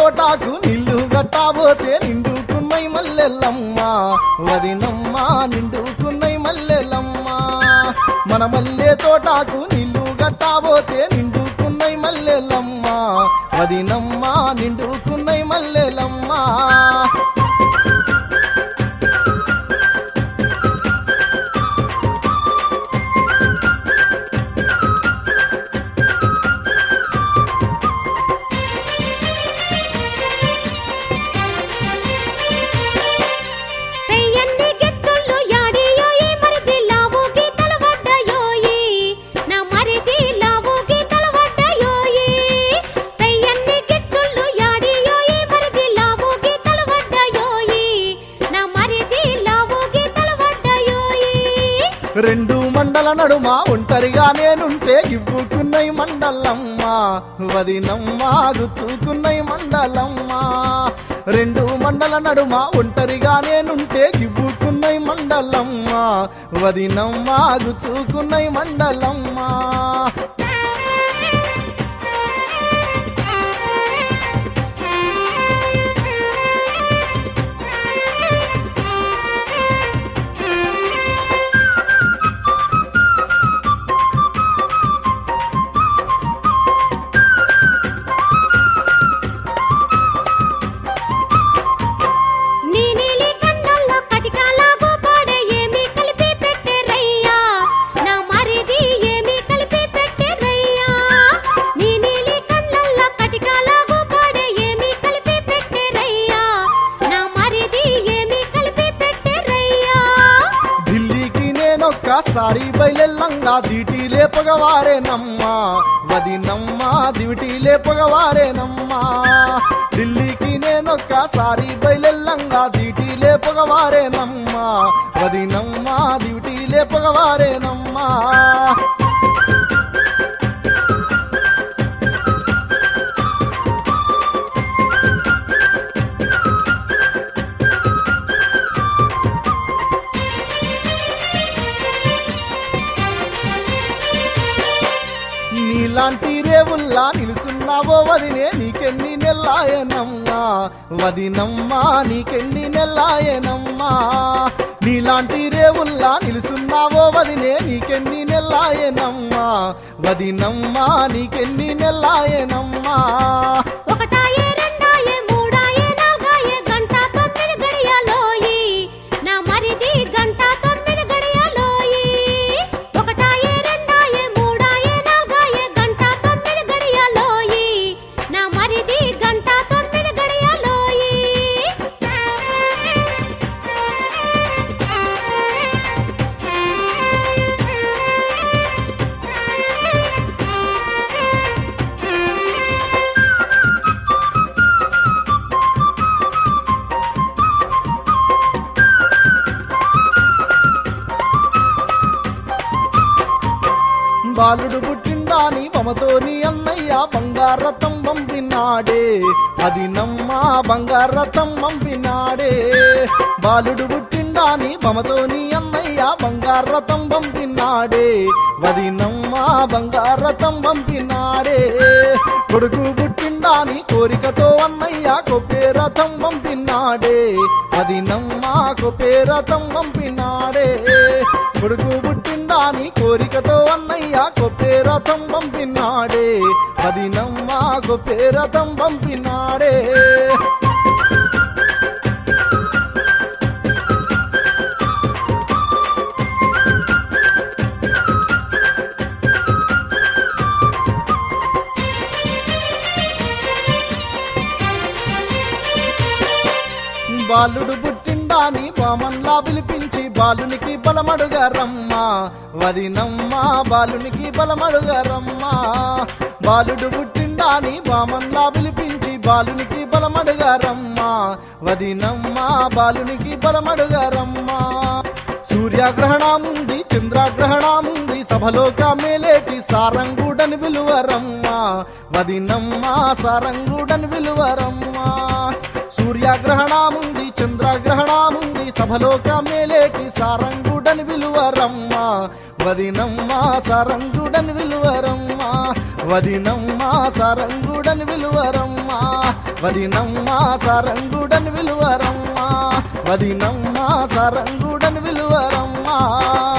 తోటాకు నిల్లు గట్టాబోతే నిండుకున్నై మల్లెల్లమ్మ వదినమ్మ నిండుకున్నై మల్లెలమ్మ మన మల్లె తోటాకు నిల్లు గట్టాబోతే నిండుకున్నై మల్లెలమ్మ వదినమ్మ నిండుకున్నై మల్లెలమ్మ పెయ్యన్ని గిచ్చుళ్ళు యాడియోయి మరిది లావు గీతలు వడ్డయోయి నా మరిది లావు గీతలు వడ్డయోయి పెయ్యన్ని గిచ్చుళ్ళు యాడియోయి మరిది లావు గీతలు వడ్డయోయి నా మరిది లావు గీతలు వడ్డయోయి రెండు మండల నడుమ ఒంటరిగా నేనుంటే ఇవ్వుకున్నై మండలమ్మ వదినమ్మ గుచ్చుకున్నై మండలమ్మ రెండు మండల నడుమ ఒంటరిగా నేనుంటే ఇవ్వుకున్నై మండలమ్మ వదినమ్మ గుచ్చుకున్నై మండలమ్మ నీ నీలి కన్నుల్లో కటికాలాగో పాడే ఏమీ కలిపి పెట్టెరయ్యా నా మరిది ఏమీ కలిపి పెట్టెరయ్యా నీ నీలి కన్నుల్లో కటికాలాగో పాడే ఏమీ కలిపి పెట్టెరయ్యా నా మరిది ఏమీ కలిపి పెట్టెరయ్యా ఢిల్లీకి నేనొక్కసారి బయలెల్లంగా దిటి లేపగవారేనమ్మా వదినమ్మ దివిటి లేపగవారేనమ్మా ఢిల్లీకి నేనొక్కసారి బయలెల్లంగా దిటి లేపగవారేనమ్మా వదినమ్మ దివిటి లేపగవారేనమ్మా నీలాంటి రేవుల్లా నిలుసున్నావో వదినే నీకెన్ని నెల్లాయనమ్మా వదినమ్మా నీకెన్ని నెల్లాయనమ్మా నీలాంటి రేవుల్లా నిలుసున్నావో వదినే నీకెన్ని నెల్లాయనమ్మా వదినమ్మా నీకెన్ని నెల్లాయనమ్మా ఒకటాయే రెండాయే మూడాయే నాలుగాయే గంట తొమ్మిది గడియలోయి నా మరిది గంట తొమ్మిది గడియలోయి ఒకటాయే రెండాయే మూడాయే నాలుగాయే గంట తొమ్మిది గడియలోయి నా మరిది గంట తొమ్మిది గడియలోయి బాలుడు పుట్టిండాని మమతోని అన్నయ్య బంగారతం పంపినాడే అది నమ్మ బంగారతం పంపినాడే బాలుడు పుట్టిండాని మమతోని అన్నయ్య బంగారతం పంపినాడే వదినమ్మ బంగారతం పంపినాడే కొడుకు పుట్టిండాని కోరికతో అన్నయ్య కొప్పేరథం పంపినాడే వదినమ్మ కొప్పేరథం పంపినాడే కొడుకు పుట్టిండాని కోరికతో అన్నయ్య కొప్పేరథం పంపినాడే వదినమ్మ కొప్పేరథం పంపినాడే బాలుడు పుట్టిండాని బామన్లా పిలిపించి బాలునికి బలమడుగరమ్మ వదినమ్మ బాలునికి బలమడుగరమ్మ బాలుడు పుట్టిండాని బామన్లా పిలిపించి బాలునికి బలమడుగరమ్మ వదినమ్మ బాలునికి బలమడుగరమ్మ సూర్యగ్రహణముంది చంద్రగ్రహణముంది సభలోక మేలేటి సారంగుడని విలువరమ్మ వదినమ్మ సారంగుడని విలువరమ్మ సూర్యగ్రహణముంది చంద్రగ్రహణముంది సభలోక మేలేటి సారంగుడని విలువరమ్మ వదినమ్మ సారంగుడని విలువరమ్మ వదినమ్మ సారంగుడని సారంగుడని విలువరమ్మా వదినమ్మ సారంగుడని విలువరమ్మా వదినమ్మ సారంగుడని విలువరమ్మా